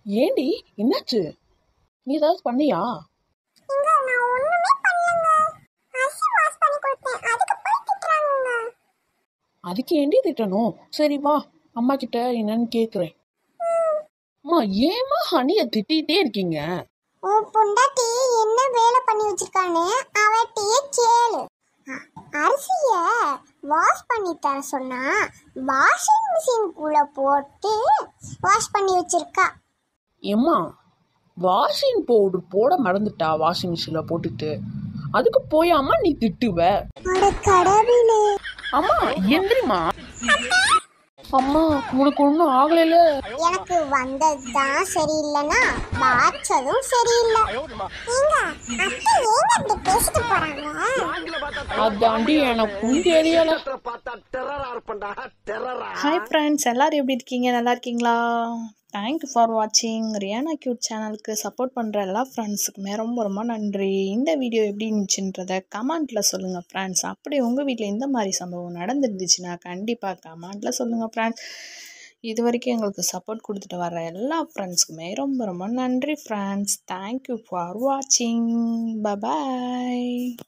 ஏண்டி என்னாச்சு நீ ஏதாவது பண்ணியா இங்க நான் ஒண்ணுமே பண்ணலங்க அரிசி வாஷ் பண்ணி கொடுத்தேன் அதுக்கு போய் திட்டுறாங்க அதுக்கு ஏண்டி திட்டணும் சரி வா அம்மா கிட்ட என்னன்னு கேக்குறேன் அம்மா ஏமா ஹனிய திட்டிகிட்டே இருக்கீங்க உன் பொண்டாட்டி என்ன வேலை பண்ணி வச்சிருக்கான்னு அவட்டியே கேளு அ- அரிசிய வாஷ் பண்ணி தர சொன்னா வாஷிங் மிஷின்குள்ள போட்டு வாஷ் பண்ணி வச்சிருக்கா ஏம்மா வாஷிங் பவுடர் போட மறந்துட்டா வாஷிங் மிஷின்ல போட்டுட்டு அதுக்கு போயாமா நீ திட்டுவ அட கடவுளே அம்மா எந்திரிமா அம்மா உனக்கு ஒன்றும் ஆகலைல எனக்கு வந்ததுதான் சரியில்லைன்னா வாச்சதும் சரியில்லை ஏங்க அத்தை ஏங்க இப்படி பேசிட்டு போறாங்க அதாண்டி எனக்கும் தெரியல பார்த்தா டெரரா இருப்பண்டா டெரரா ஹாய் ஃப்ரெண்ட்ஸ் எல்லோரும் எப்படி இருக்கீங்க நல்லா இருக்கீங்களா தேங்க்யூ ஃபார் வாட்சிங் ரியானா கியூட் சேனலுக்கு சப்போர்ட் பண்ணுற எல்லா ஃப்ரெண்ட்ஸுக்குமே ரொம்ப ரொம்ப நன்றி இந்த வீடியோ எப்படி இருந்துச்சுன்றத கமெண்ட்டில் சொல்லுங்கள் ஃப்ரெண்ட்ஸ் அப்படி உங்கள் வீட்டில் இந்த மாதிரி சம்பவம் நடந்துருந்துச்சுன்னா கண்டிப்பாக கமெண்ட்டில் சொல்லுங்கள் ஃப்ரெண்ட்ஸ் இது வரைக்கும் எங்களுக்கு சப்போர்ட் கொடுத்துட்டு வர எல்லா ஃப்ரெண்ட்ஸுக்குமே ரொம்ப ரொம்ப நன்றி ஃப்ரெண்ட்ஸ் தேங்க்யூ ஃபார் வாட்சிங் பபாய்